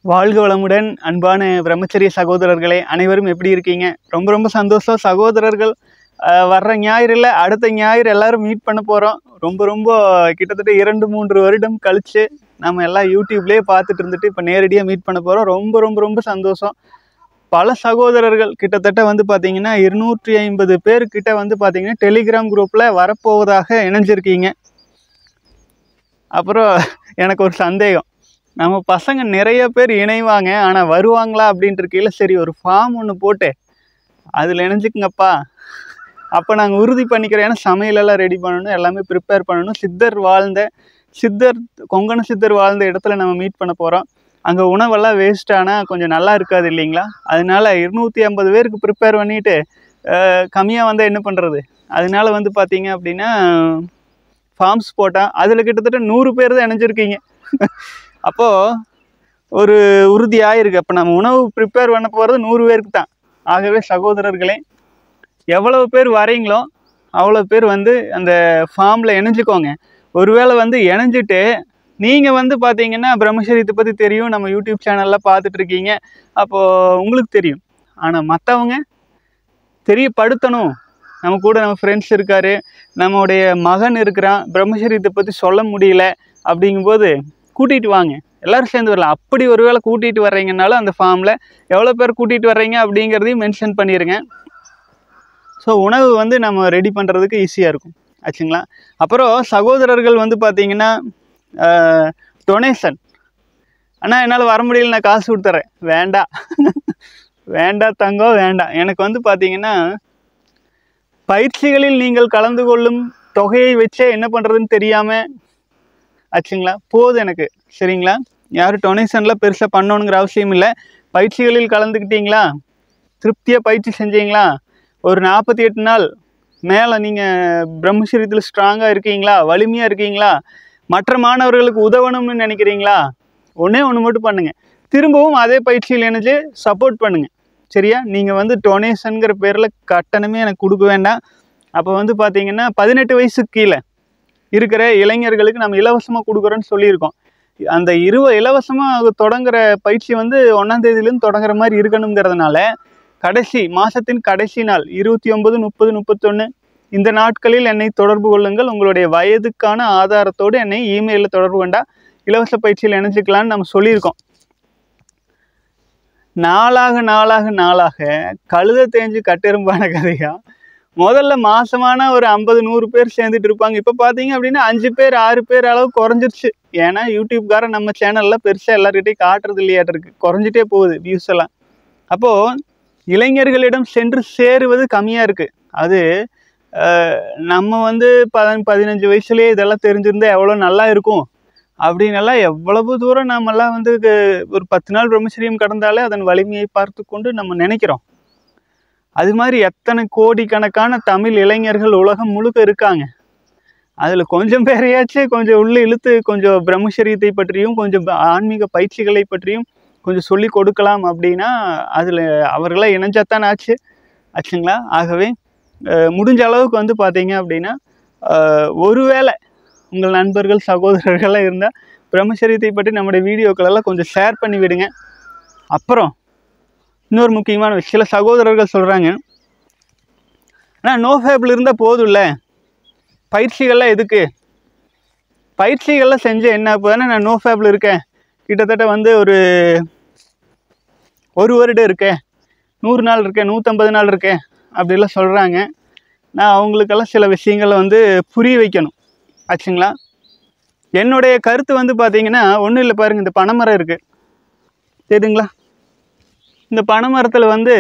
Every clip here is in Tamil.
வாழ்க வளமுடன் அன்பான பிரம்மச்சரிய சகோதரர்களே அனைவரும் எப்படி இருக்கீங்க ரொம்ப ரொம்ப சந்தோஷம் சகோதரர்கள் அஹ், வர்ற ஞாயிறில் அடுத்த ஞாயிறு எல்லாரும் மீட் பண்ண போகிறோம் ரொம்ப ரொம்ப கிட்டத்தட்ட இரண்டு மூன்று வருடம் கழிச்சு நம்ம எல்லாம் யூடியூப்லேயே பார்த்துட்டு இருந்துட்டு இப்போ நேரடியாக மீட் பண்ண போகிறோம் ரொம்ப ரொம்ப ரொம்ப சந்தோஷம் பல சகோதரர்கள் கிட்டத்தட்ட வந்து பார்த்தீங்கன்னா இருநூற்றி ஐம்பது பேர் கிட்ட வந்து பார்த்தீங்கன்னா டெலிகிராம் குரூப்பில் வரப்போவதாக இணைஞ்சிருக்கீங்க அப்புறம் எனக்கு ஒரு சந்தேகம் நம்ம பசங்க நிறைய பேர் இணைவாங்க ஆனால் வருவாங்களா அப்படின்ட்டு இருக்கையில் சரி ஒரு ஃபார்ம் ஒன்று போட்டு அதில் இணைஞ்சுக்குங்கப்பா அப்போ நாங்கள் உறுதி பண்ணிக்கிறோம் ஏன்னா சமையலெல்லாம் ரெடி பண்ணணும் எல்லாமே ப்ரிப்பேர் பண்ணணும் சித்தர் வாழ்ந்த சித்தர் கொங்கண சித்தர் வாழ்ந்த இடத்துல நம்ம மீட் பண்ண போகிறோம் அங்கே உணவெல்லாம் வேஸ்ட் ஆனால் கொஞ்சம் நல்லா இருக்காது இல்லைங்களா அதனால இருநூற்றி ஐம்பது பேருக்கு ப்ரிப்பேர் பண்ணிவிட்டு கம்மியாக வந்தால் என்ன பண்ணுறது அதனால வந்து பார்த்தீங்க அப்படின்னா ஃபார்ம்ஸ் போட்டால் அதில் கிட்டத்தட்ட நூறு பேர் தான் இணைஞ்சிருக்கீங்க அப்போது ஒரு உறுதியாக இருக்குது அப்போ நம்ம உணவு ப்ரிப்பேர் பண்ண போகிறது நூறு பேருக்கு தான் ஆகவே சகோதரர்களே எவ்வளவு பேர் வரீங்களோ அவ்வளோ பேர் வந்து அந்த ஃபார்மில் இணைஞ்சுக்கோங்க ஒருவேளை வந்து இணைஞ்சிட்டு நீங்கள் வந்து பார்த்தீங்கன்னா பிரம்மச்சரியத்தை பற்றி தெரியும் நம்ம யூடியூப் சேனலில் பார்த்துட்டு இருக்கீங்க அப்போது உங்களுக்கு தெரியும் ஆனால் மற்றவங்க தெரியப்படுத்தணும் நம்ம கூட நம்ம ஃப்ரெண்ட்ஸ் இருக்காரு நம்மளுடைய மகன் இருக்கிறான் பிரம்மச்சரியத்தை பற்றி சொல்ல முடியல அப்படிங்கும்போது கூட்டிகிட்டு வாங்க எல்லாரும் சேர்ந்து வரலாம் அப்படி ஒருவேளை கூட்டிகிட்டு வர்றீங்கனாலும் அந்த ஃபார்மில் எவ்வளோ பேர் கூட்டிகிட்டு வர்றீங்க அப்படிங்கிறதையும் மென்ஷன் பண்ணிடுங்க ஸோ உணவு வந்து நம்ம ரெடி பண்ணுறதுக்கு ஈஸியாக இருக்கும் ஆச்சுங்களா அப்புறம் சகோதரர்கள் வந்து பார்த்தீங்கன்னா டொனேஷன் அண்ணா என்னால் வர முடியல நான் காசு கொடுத்துட்றேன் வேண்டாம் வேண்டாம் தங்கம் வேண்டாம் எனக்கு வந்து பார்த்தீங்கன்னா பயிற்சிகளில் நீங்கள் கலந்து கொள்ளும் தொகையை வச்சே என்ன பண்ணுறதுன்னு தெரியாமல் ஆச்சுங்களா போதும் எனக்கு சரிங்களா யாரும் டொனேஷனில் பெருசாக பண்ணணுங்கிற அவசியம் இல்லை பயிற்சிகளில் கலந்துக்கிட்டீங்களா திருப்தியாக பயிற்சி செஞ்சீங்களா ஒரு நாற்பத்தி எட்டு நாள் மேலே நீங்கள் பிரம்மச்சரியத்தில் ஸ்ட்ராங்காக இருக்கீங்களா வலிமையாக இருக்கீங்களா மற்ற மாணவர்களுக்கு உதவணும்னு நினைக்கிறீங்களா ஒன்றே ஒன்று மட்டும் பண்ணுங்கள் திரும்பவும் அதே பயிற்சியில் இணைஞ்சு சப்போர்ட் பண்ணுங்கள் சரியா நீங்கள் வந்து டொனேஷனுங்கிற பேரில் கட்டணமே எனக்கு கொடுக்க வேண்டாம் அப்போ வந்து பார்த்தீங்கன்னா பதினெட்டு வயசுக்கு கீழே இருக்கிற இளைஞர்களுக்கு நம்ம இலவசமாக கொடுக்குறோன்னு சொல்லியிருக்கோம் அந்த இருவ இலவசமாக தொடங்குற பயிற்சி வந்து ஒன்றாம் தேதியிலேருந்து தொடங்குற மாதிரி இருக்கணுங்கிறதுனால கடைசி மாதத்தின் கடைசி நாள் இருபத்தி ஒன்பது முப்பது முப்பத்தொன்று இந்த நாட்களில் என்னை தொடர்பு கொள்ளுங்கள் உங்களுடைய வயதுக்கான ஆதாரத்தோடு என்னை இமெயிலில் தொடர்பு கொண்டா இலவச பயிற்சியில் இணைஞ்சிக்கலான்னு நம்ம சொல்லியிருக்கோம் நாளாக நாளாக நாளாக கழுத தேஞ்சு கட்டெரும்பான கதையா முதல்ல மாசமான ஒரு ஐம்பது நூறு பேர் சேர்ந்துட்டு இருப்பாங்க இப்போ பார்த்தீங்க அப்படின்னா அஞ்சு பேர் ஆறு பேர் அளவு குறைஞ்சிருச்சு ஏன்னா யூடியூப்காரன் நம்ம சேனலில் பெருசாக எல்லார்கிட்டையும் காட்டுறது இல்லையாட்டிருக்கு குறைஞ்சிட்டே போகுது வியூஸ் எல்லாம் அப்போது இளைஞர்களிடம் சென்று சேருவது கம்மியாக இருக்குது அது அஹ், நம்ம வந்து பத பதினஞ்சு வயசுலேயே இதெல்லாம் தெரிஞ்சிருந்தா எவ்வளோ நல்லா இருக்கும் அப்படின்னெல்லாம் எவ்வளவு தூரம் நாமெல்லாம் வந்து கு- ஒரு பத்து நாள் பிரம்மச்சரியம் கடந்தாலே அதன் வலிமையை பார்த்து கொண்டு நம்ம நினைக்கிறோம் அது மாதிரி எத்தனை கோடிக்கணக்கான தமிழ் இளைஞர்கள் உலகம் முழுக்க இருக்காங்க அதில் கொஞ்சம் பேரையாச்சும் கொஞ்சம் உள்ள இழுத்து கொஞ்சம் பிரம்மச்சரியத்தை பற்றியும் கொஞ்சம் ப- ஆன்மீக பயிற்சிகளை பற்றியும் கொஞ்சம் சொல்லி கொடுக்கலாம் அப்படின்னா அதில் அவர்களாம் இணைஞ்சாத்தான் ஆச்சு ஆச்சுங்களா ஆகவே அஹ், முடிஞ்ச அளவுக்கு வந்து பார்த்தீங்க அப்படின்னா அஹ், ஒருவேளை உங்கள் நண்பர்கள் சகோதரர்கள்லாம் இருந்தால் பிரம்மச்சரியத்தை பற்றி நம்முடைய வீடியோக்களெல்லாம் கொஞ்சம் ஷேர் பண்ணி விடுங்க அப்புறம் இன்னொரு முக்கியமான விஷயம் சில சகோதரர்கள் சொல்கிறாங்க ஆனால் நோ ஃபேபிள் இருந்தால் போதும்ல பயிற்சிகள்லாம் எதுக்கு பயிற்சிகள்லாம் செஞ்சு என்ன இப்போ தானே நான் நோ ஃபேபிள் இருக்கேன் கிட்டத்தட்ட வந்து ஒரு ஒரு வருடம் இருக்கேன் நூறு நாள் இருக்கேன் நூற்றம்பது நாள் இருக்கேன் அப்படிலாம் சொல்கிறாங்க நான் அவங்களுக்கெல்லாம் சில விஷயங்களை வந்து புரிய வைக்கணும் ஆச்சுங்களா என்னுடைய கருத்து வந்து பார்த்தீங்கன்னா ஒன்றும் இல்லை பாருங்கள் இந்த பனைமரம் இருக்குது தெரியுதுங்களா இந்த பனைமரத்தில் வந்து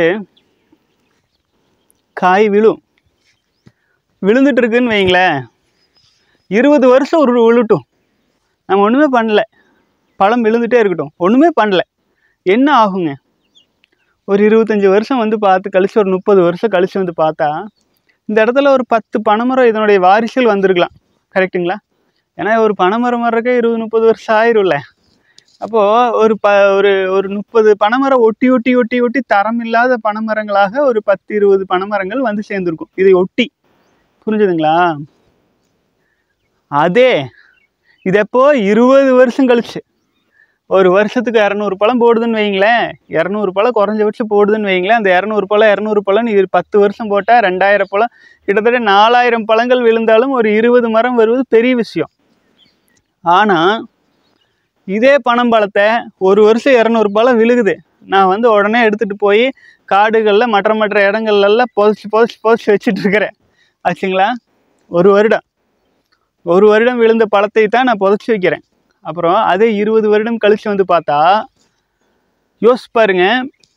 காய் விழும் விழுந்துட்டு இருக்குன்னு வைங்களேன் இருபது வருஷம் ஒரு விழுட்டும் நம்ம ஒன்றுமே பண்ணல பழம் விழுந்துட்டே இருக்கட்டும் ஒன்றுமே பண்ணல என்ன ஆகுங்க ஒரு இருபத்தஞ்சி வருஷம் வந்து பார்த்து கழிச்சு ஒரு முப்பது வருஷம் கழிச்சு வந்து பார்த்தா இந்த இடத்துல ஒரு பத்து பனைமரம் இதனுடைய வாரிசுகள் வந்திருக்கலாம் கரெக்ட்டுங்களா ஏன்னா ஒரு பனைமரம் வர்றக்கே இருபது முப்பது வருஷம் ஆயிரும்ல அப்போது ஒரு ப ஒரு ஒரு முப்பது பனைமரம் ஒட்டி ஒட்டி ஒட்டி ஒட்டி தரம் இல்லாத பனைமரங்களாக ஒரு பத்து இருபது பனைமரங்கள் வந்து சேர்ந்துருக்கும் இதை ஒட்டி புரிஞ்சுதுங்களா அதே இது எப்போ இருபது வருஷம் கழிச்சு ஒரு வருஷத்துக்கு இரநூறு பழம் போடுதுன்னு வைங்களேன் இரநூறு பழம் குறைஞ்சபட்சம் போடுதுன்னு வைங்களேன் அந்த இரநூறு பழம் இரநூறு பழம் இது பத்து வருஷம் போட்டால் ரெண்டாயிரம் பழம் கிட்டத்தட்ட நாலாயிரம் பழங்கள் விழுந்தாலும் ஒரு இருபது மரம் வருவது பெரிய விஷயம் ஆனால் இதே பனம் பழத்தை ஒரு வருஷம் இரநூறு பழம் விழுகுது நான் வந்து உடனே எடுத்துகிட்டு போய் காடுகளில் மற்ற மற்ற இடங்கள்லாம் புதைச்சி புதைச்சி புதைச்சி வச்சுட்டு இருக்கிறேன் ஆச்சுங்களா ஒரு வருடம் ஒரு வருடம் விழுந்த பழத்தை தான் நான் புதைச்சி வைக்கிறேன் அப்புறம் அதே இருபது வருடம் கழித்து வந்து பார்த்தா யோசிச்சு பாருங்க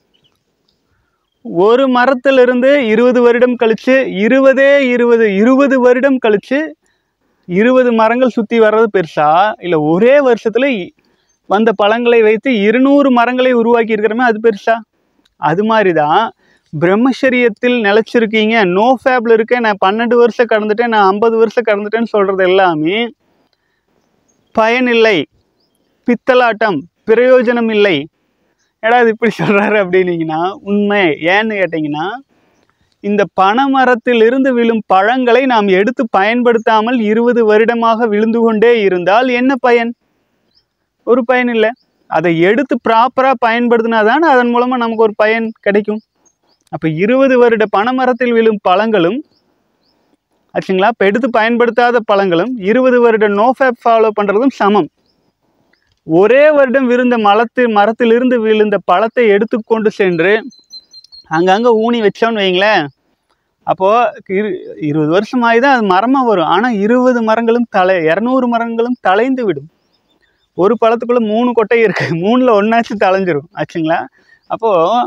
ஒரு மரத்திலிருந்து இருபது வருடம் கழித்து இருபதே இருபது இருபது வருடம் கழித்து இருபது மரங்கள் சுற்றி வர்றது பெருசா இல்லை ஒரே வருஷத்தில் வந்த பழங்களை வைத்து இருநூறு மரங்களை உருவாக்கி இருக்கிறோமே அது பெருசா அது மாதிரி தான் பிரம்மச்சரியத்தில் நிலச்சிருக்கீங்க நோ ஃபேப்ல இருக்கேன் நான் பன்னெண்டு வருஷம் கடந்துட்டேன் நான் ஐம்பது வருஷம் கடந்துட்டேன்னு சொல்கிறது எல்லாமே பயனில்லை பித்தலாட்டம் பிரயோஜனம் இல்லை ஏடா இது இப்படி சொல்கிறாரு அப்படின்னீங்கன்னா உண்மை ஏன்னு கேட்டிங்கன்னா இந்த பனைமரத்திலிருந்து விழும் பழங்களை நாம் எடுத்து பயன்படுத்தாமல் இருபது வருடமாக விழுந்து கொண்டே இருந்தால் என்ன பயன் ஒரு பயன் இல்லை அதை எடுத்து ப்ராப்பராக பயன்படுத்தினா தானே அதன் மூலமாக நமக்கு ஒரு பயன் கிடைக்கும் அப்போ இருபது வருட பனைமரத்தில் விழும் பழங்களும் ஆச்சுங்களா இப்போ எடுத்து பயன்படுத்தாத பழங்களும் இருபது வருட நோஃபேப் ஃபாலோ பண்ணுறதும் சமம் ஒரே வருடம் விழுந்த மலத்து மரத்திலிருந்து விழுந்த பழத்தை எடுத்துக்கொண்டு சென்று அங்கங்கே ஊனி வச்சோன்னு வைங்களேன் அப்போது இரு இருபது வருஷம் ஆகி தான் அது மரமாக வரும் ஆனால் இருபது மரங்களும் தலை இரநூறு மரங்களும் தலைந்து விடும் ஒரு பழத்துக்குள்ளே மூணு கொட்டை இருக்குது மூணில் ஒன்றாச்சும் தலைஞ்சிரும் ஆச்சுங்களா அப்போது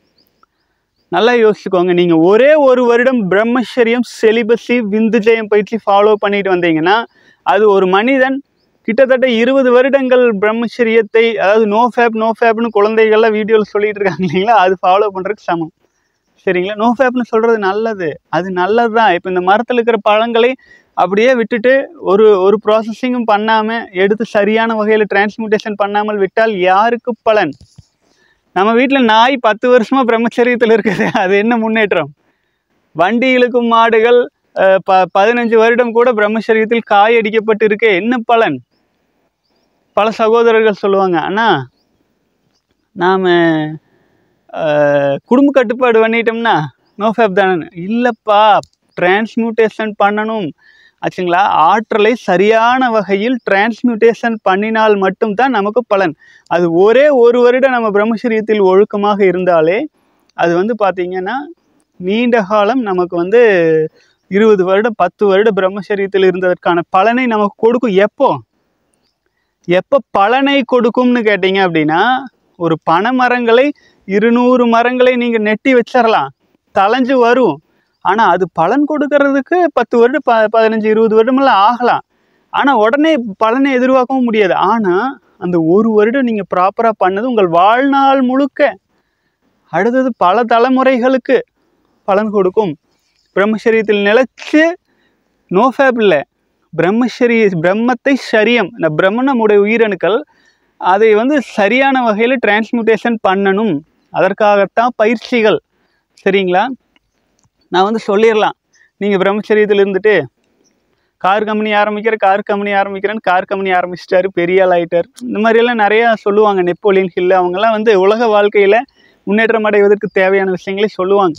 நல்லா யோசிச்சுக்கோங்க நீங்கள் ஒரே ஒரு வருடம் பிரம்மச்சரியம் செலிபஸி விந்துஜயம் பயிற்சி ஃபாலோ பண்ணிட்டு வந்தீங்கன்னா அது ஒரு மனிதன் கிட்டத்தட்ட இருபது வருடங்கள் பிரம்மச்சரியத்தை அதாவது நோ ஃபேப் நோ ஃபேப்னு குழந்தைகள்லாம் வீடியோவில் சொல்லிட்டு இருக்காங்க இல்லைங்களா அது ஃபாலோ பண்ணுறதுக்கு சமம் சரிங்களா நோ ஃபேப்னு சொல்கிறது நல்லது அது நல்லது தான் இப்போ இந்த மரத்தில் இருக்கிற பழங்களை அப்படியே விட்டுட்டு ஒரு ஒரு ப்ராசஸிங்கும் பண்ணாமல் எடுத்து சரியான வகையில் டிரான்ஸ்மியூட்டேஷன் பண்ணாமல் விட்டால் யாருக்கு பலன் நம்ம வீட்டில் நாய் பத்து வருஷமாக பிரம்மச்சரியத்தில் இருக்குது அது என்ன முன்னேற்றம் வண்டி இழுக்கும் மாடுகள் அஹ், ப பதினஞ்சு வருடம் கூட பிரம்மச்சரியத்தில் காய் அடிக்கப்பட்டு இருக்கே என்ன பலன் பல சகோதரர்கள் சொல்லுவாங்க அண்ணா நாம் குடும்ப கட்டுப்பாடு பண்ணிட்டோம்னா நோ ஃபேப் தானே இல்லைப்பா டிரான்ஸ்மியூட்டேஷன் பண்ணணும் ஆச்சுங்களா ஆற்றலை சரியான வகையில் டிரான்ஸ்மியூட்டேஷன் பண்ணினால் மட்டும்தான் நமக்கு பலன் அது ஒரே ஒரு வருடம் நம்ம பிரம்மச்சரியத்தில் ஒழுக்கமாக இருந்தாலே அது வந்து பார்த்திங்கன்னா நீண்ட காலம் நமக்கு வந்து இருபது வருடம் பத்து வருடம் பிரம்மச்சரியத்தில் இருந்ததற்கான பலனை நமக்கு கொடுக்கும் எப்போ எப்போ பலனை கொடுக்கும்னு கேட்டிங்க அப்படின்னா ஒரு பனை மரங்களை இருநூறு மரங்களை நீங்கள் நெட்டி வச்சிடலாம் தளைஞ்சு வரும் ஆனால் அது பலன் கொடுக்கறதுக்கு பத்து வருடம் ப பதினஞ்சு இருபது வருடமெல்லாம் ஆகலாம் ஆனால் உடனே பலனை எதிர்பார்க்கவும் முடியாது ஆனால் அந்த ஒரு வருடம் நீங்கள் ப்ராப்பராக பண்ணது உங்கள் வாழ்நாள் முழுக்க அடுத்தது பல தலைமுறைகளுக்கு பலன் கொடுக்கும் பிரம்மச்சரியத்தில் நிலைச்சு நோ ஃபேப் இல்லை பிரம்மச்சரிய பிரம்மத்தை சரியம் இந்த பிரம்மன் நம்முடைய உயிரணுக்கள் அதை வந்து சரியான வகையில் டிரான்ஸ்மியூட்டேஷன் பண்ணணும் அதற்காகத்தான் பயிற்சிகள் சரிங்களா நான் வந்து சொல்லிடலாம் நீங்கள் பிரம்மச்சரியத்தில் இருந்துட்டு கார் கம்பெனி ஆரம்பிக்கிற கார் கம்பெனி ஆரம்பிக்கிறேன்னு கார் கம்பெனி ஆரம்பிச்சிட்டாரு பெரிய ஆள் ஆயிட்டார் இந்த மாதிரியெல்லாம் நிறையா சொல்லுவாங்க நெப்போலியன் ஹில் அவங்கெல்லாம் வந்து உலக வாழ்க்கையில் முன்னேற்றம் அடைவதற்கு தேவையான விஷயங்களை சொல்லுவாங்க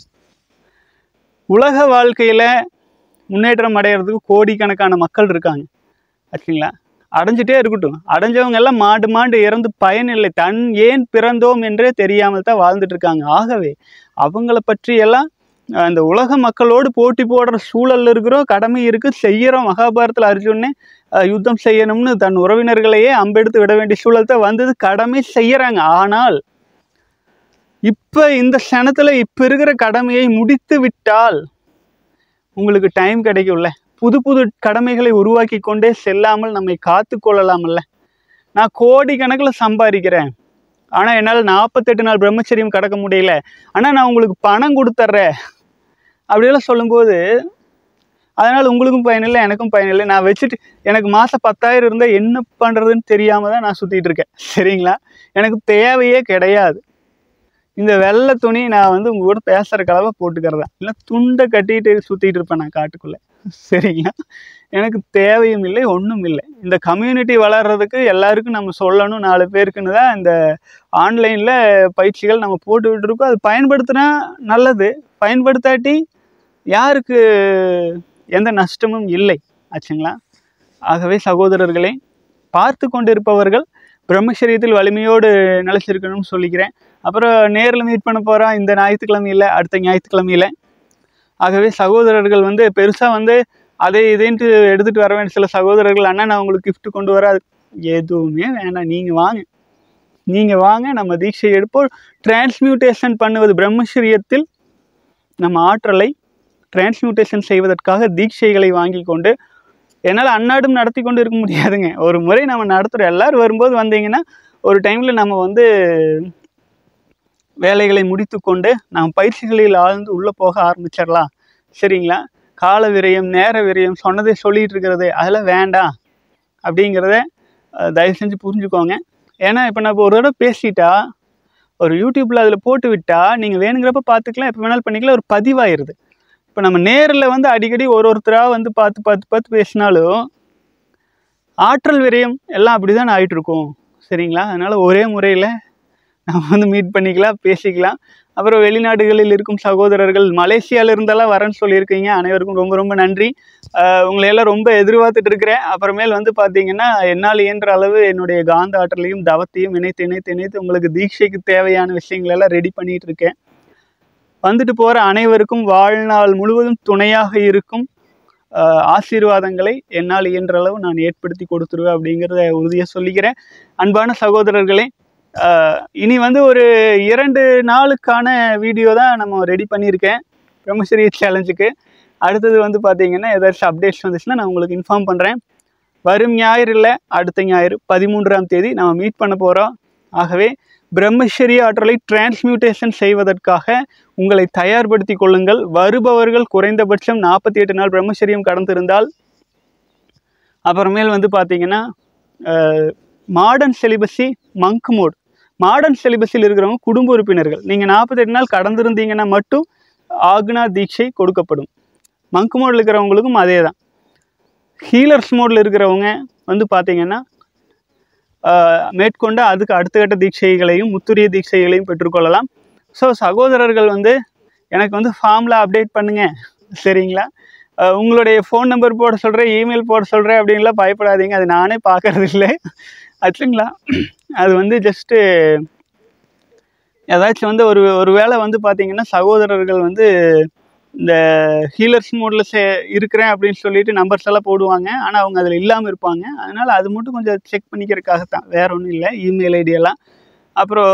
உலக வாழ்க்கையில் முன்னேற்றம் அடையிறதுக்கு கோடிக்கணக்கான மக்கள் இருக்காங்க ஆச்சுங்களா அடைஞ்சிட்டே இருக்கட்டும் அடைஞ்சவங்க எல்லாம் மாண்டு மாண்டு இறந்து பயனில்லை தன் ஏன் பிறந்தோம் என்றே தெரியாமல் தான் வாழ்ந்துட்டு இருக்காங்க ஆகவே அவங்கள பற்றியெல்லாம் அஹ், இந்த உலக மக்களோடு போட்டி போடுற சூழல்ல இருக்கிறோம் கடமை இருக்குது செய்கிறோம் மகாபாரத்தில் அர்ஜுனே அஹ், யுத்தம் செய்யணும்னு தன் உறவினர்களையே அம்பெடுத்து விட வேண்டிய சூழல் தான் வந்தது கடமை செய்யறாங்க ஆனால் இப்போ இந்த க்ஷணத்தில் இப்போ இருக்கிற கடமையை முடித்து விட்டால் உங்களுக்கு டைம் கிடைக்கும்ல புது புது கடமைகளை உருவாக்கி கொண்டே செல்லாமல் நம்மை காத்து கொள்ளலாம்ல நான் கோடி கணக்கில் சம்பாதிக்கிறேன் ஆனால் என்னால் நாற்பத்தெட்டு நாள் பிரம்மச்சரியம் கடக்க முடியல ஆனால் நான் உங்களுக்கு பணம் கொடுத்துட்றேன் அப்படியெல்லாம் சொல்லும்போது அதனால் உங்களுக்கும் பயனில்லை எனக்கும் பயனில்லை நான் வச்சுட்டு எனக்கு மாதம் பத்தாயிரம் இருந்தால் என்ன பண்ணுறதுன்னு தெரியாமல் தான் நான் சுற்றிட்டு இருக்கேன் சரிங்களா எனக்கு தேவையே கிடையாது இந்த வெள்ளை துணி நான் வந்து உங்க கூட பேசுகிற கலவை போட்டுக்கிறதா இல்லை துண்டை கட்டிட்டு சுற்றிட்டு இருப்பேன் நான் காட்டுக்குள்ளே சரிங்களா எனக்கு தேவையும் இல்லை ஒன்றும் இல்லை இந்த கம்யூனிட்டி வளர்கிறதுக்கு எல்லாருக்கும் நம்ம சொல்லணும் நாலு பேருக்குன்னு தான் இந்த ஆன்லைனில் பயிற்சிகள் நம்ம போட்டு விட்டுருக்கோம் அது பயன்படுத்தினா நல்லது பயன்படுத்தாட்டி யாருக்கு எந்த நஷ்டமும் இல்லை ஆச்சுங்களா ஆகவே சகோதரர்களே பார்த்து கொண்டிருப்பவர்கள் பிரம்மச்சரியத்தில் வலிமையோடு நிலைச்சிருக்கணும்னு சொல்லிக்கிறேன் அப்புறம் நேரில் மீட் பண்ண போகிறோம் இந்த ஞாயிற்றுக்கிழமையில் அடுத்த ஞாயிற்றுக்கிழமையில் ஆகவே சகோதரர்கள் வந்து பெருசாக வந்து அதை இதுன்ட்டு எடுத்துகிட்டு வர வேண்டிய சில சகோதரர்கள் அண்ணா நான் உங்களுக்கு gift கொண்டு வர எதுவுமே வேண்டாம் நீங்கள் வாங்க நீங்கள் வாங்க நம்ம தீட்சை எடுப்போம் டிரான்ஸ்மியூட்டேஷன் பண்ணுவது பிரம்மச்சரியத்தில் நம்ம ஆற்றலை டிரான்ஸ்மியூட்டேஷன் செய்வதற்காக தீட்சைகளை வாங்கி கொண்டு என்னால் அன்னாடும் நடத்தி கொண்டு இருக்க முடியாதுங்க ஒரு முறை நம்ம நடத்துகிறோம் எல்லோரும் வரும்போது வந்தீங்கன்னா ஒரு டைமில் நம்ம வந்து வேலைகளை முடித்து கொண்டு நாம் பயிற்சிகளில் ஆழ்ந்து உள்ளே போக ஆரம்பிச்சிடலாம் சரிங்களா கால விரயம் நேர விரயம் சொன்னதை சொல்லிட்டு இருக்கிறது அதெல்லாம் வேண்டாம் அப்படிங்கிறத அஹ், தயவு செஞ்சு புரிஞ்சுக்கோங்க ஏன்னா இப்போ நம்ம ஒரு தடவை பேசிட்டா ஒரு யூடியூப்பில் அதில் போட்டு விட்டா நீங்கள் வேணுங்கிறப்ப பார்த்துக்கலாம் எப்போ வேணாலும் பண்ணிக்கலாம் ஒரு பதிவாயிருது இப்போ நம்ம நேரில் வந்து அடிக்கடி ஒரு ஒருத்தராக வந்து பார்த்து பார்த்து பார்த்து பேசினாலும் ஆற்றல் விரயம் எல்லாம் அப்படி தான் ஆகிட்டு இருக்கும் சரிங்களா அதனால் ஒரே முறையில் நம்ம வந்து மீட் பண்ணிக்கலாம் பேசிக்கலாம் அப்புறம் வெளிநாடுகளில் இருக்கும் சகோதரர்கள் மலேசியால இருந்தெல்லாம் வரேன்னு சொல்லியிருக்கீங்க அனைவருக்கும் ரொம்ப ரொம்ப நன்றி ஆஹ் உங்களை எல்லாம் ரொம்ப எதிர்பார்த்துட்டு இருக்கிறேன் அப்புறமேல் வந்து பார்த்தீங்கன்னா என்னால் இயன்ற அளவு என்னுடைய காந்த ஆற்றலையும் தவத்தையும் இணைத்து இணைத்து இணைத்து உங்களுக்கு தீட்சைக்கு தேவையான விஷயங்கள் எல்லாம் ரெடி பண்ணிட்டு இருக்கேன் வந்துட்டு போகிற அனைவருக்கும் வாழ்நாள் முழுவதும் துணையாக இருக்கும் ஆஹ் ஆசீர்வாதங்களை என்னால் இயன்ற அளவு நான் ஏற்படுத்தி கொடுத்துருவேன் அப்படிங்கிறத உறுதியாக சொல்லிக்கிறேன் அன்பான சகோதரர்களே ஆஹ் இனி வந்து ஒரு இரண்டு நாளுக்கான வீடியோ தான் நம்ம ரெடி பண்ணியிருக்கேன் பிரம்மச்சரிய சேலஞ்சுக்கு அடுத்தது வந்து பார்த்தீங்கன்னா ஏதாச்சும் அப்டேட்ஸ் வந்துச்சுன்னா நான் உங்களுக்கு இன்ஃபார்ம் பண்ணுறேன் வரும் ஞாயிறு இல்லை அடுத்த ஞாயிறு பதிமூன்றாம் தேதி நம்ம மீட் பண்ண போகிறோம் ஆகவே பிரம்மச்சரிய ஆற்றலை டிரான்ஸ்மியூட்டேஷன் செய்வதற்காக உங்களை தயார்படுத்தி கொள்ளுங்கள் வருபவர்கள் குறைந்தபட்சம் நாற்பத்தி எட்டு நாள் பிரம்மச்சரியம் கடந்திருந்தால் அப்புறமேல் வந்து பார்த்தீங்கன்னா modern celibacy monk mode modern செலிபஸில் இருக்கிறவங்க குடும்ப உறுப்பினர்கள் நீங்கள் நாற்பத்தெட்டு நாள் கடந்திருந்தீங்கன்னா மட்டும் ஆக்னா தீட்சை கொடுக்கப்படும் மங்க் மோடில் இருக்கிறவங்களுக்கும் அதே தான் ஹீலர்ஸ் மோடில் இருக்கிறவங்க வந்து பார்த்தீங்கன்னா ஆஹ், மேற்கொண்டு அதுக்கு அடுத்த கட்ட தீட்சைகளையும் முத்துரிய தீட்சைகளையும் பெற்றுக்கொள்ளலாம் ஸோ சகோதரர்கள் வந்து எனக்கு வந்து ஃபார்மில் அப்டேட் பண்ணுங்க சரிங்களா ஆஹ், உங்களுடைய ஃபோன் நம்பர் போட சொல்கிறேன் இமெயில் போட சொல்கிறேன் அப்படின்லாம் பயப்படாதீங்க அது நானே பார்க்கறது இல்லை ஆச்சுங்களா அது வந்து ஜஸ்ட்டு ஏதாச்சும் வந்து ஒரு ஒரு வேளை வந்து பார்த்தீங்கன்னா சகோதரர்கள் வந்து இந்த ஹீலர்ஸ் மோடில் சே இருக்கிறேன் அப்படின்னு சொல்லிட்டு நம்பர்ஸ் எல்லாம் போடுவாங்க ஆனால் அவங்க அதில் இல்லாமல் இருப்பாங்க அதனால் அது மட்டும் கொஞ்சம் செக் பண்ணிக்கிறதுக்காகத்தான் வேற ஒன்றும் இல்லை இமெயில் ஐடியெல்லாம் அப்புறம்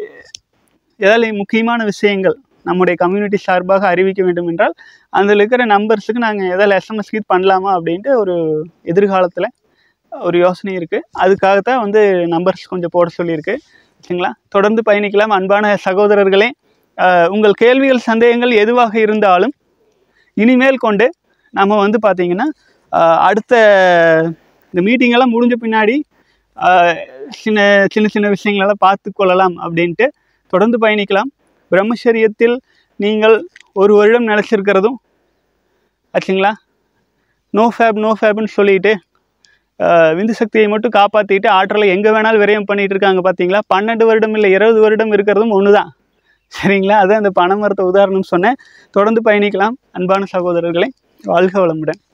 ஏதாவது முக்கியமான விஷயங்கள் நம்முடைய கம்யூனிட்டி சார்பாக அறிவிக்க வேண்டும் என்றால் அதில் இருக்கிற நம்பர்ஸுக்கு நாங்கள் எதாவது எஸ்எம்எஸ் கீட் பண்ணலாமா அப்படின்ட்டு ஒரு எதிர்காலத்தில் ஒரு யோசனை இருக்குது அதுக்காகத்தான் வந்து நம்பர்ஸ் கொஞ்சம் போட சொல்லியிருக்கு சரிங்களா தொடர்ந்து பயணிக்கலாம் அன்பான சகோதரர்களே ஆஹ் உங்கள் கேள்விகள் சந்தேகங்கள் எதுவாக இருந்தாலும் இனிமேல் கொண்டு நம்ம வந்து பார்த்திங்கன்னா ஆஹ் அடுத்த இந்த meeting எல்லாம் முடிஞ்ச பின்னாடி ஆஹ் சின்ன சின்ன சின்ன விஷயங்களெல்லாம் பார்த்து கொள்ளலாம் அப்படின்ட்டு தொடர்ந்து பயணிக்கலாம் பிரம்மச்சரியத்தில் நீங்கள் ஒரு வருடம் நிலச்சிருக்கிறதும் ஆச்சுங்களா நோ ஃபேப் நோ ஃபேப்னு சொல்லிட்டு ஆஹ் விந்து சக்தியை மட்டும் காப்பாற்றிட்டு ஆற்றலை எங்கே வேணாலும் விரயம் பண்ணிட்டு இருக்காங்க பார்த்தீங்களா பன்னெண்டு வருடம் இல்லை இருபது வருடம் இருக்கிறதும் ஒன்று தான் சரிங்களா அது அந்த பனைமரத்தை உதாரணம் சொன்னேன் தொடர்ந்து பயணிக்கலாம் அன்பான சகோதரர்களை வாழ்க வளமுடன்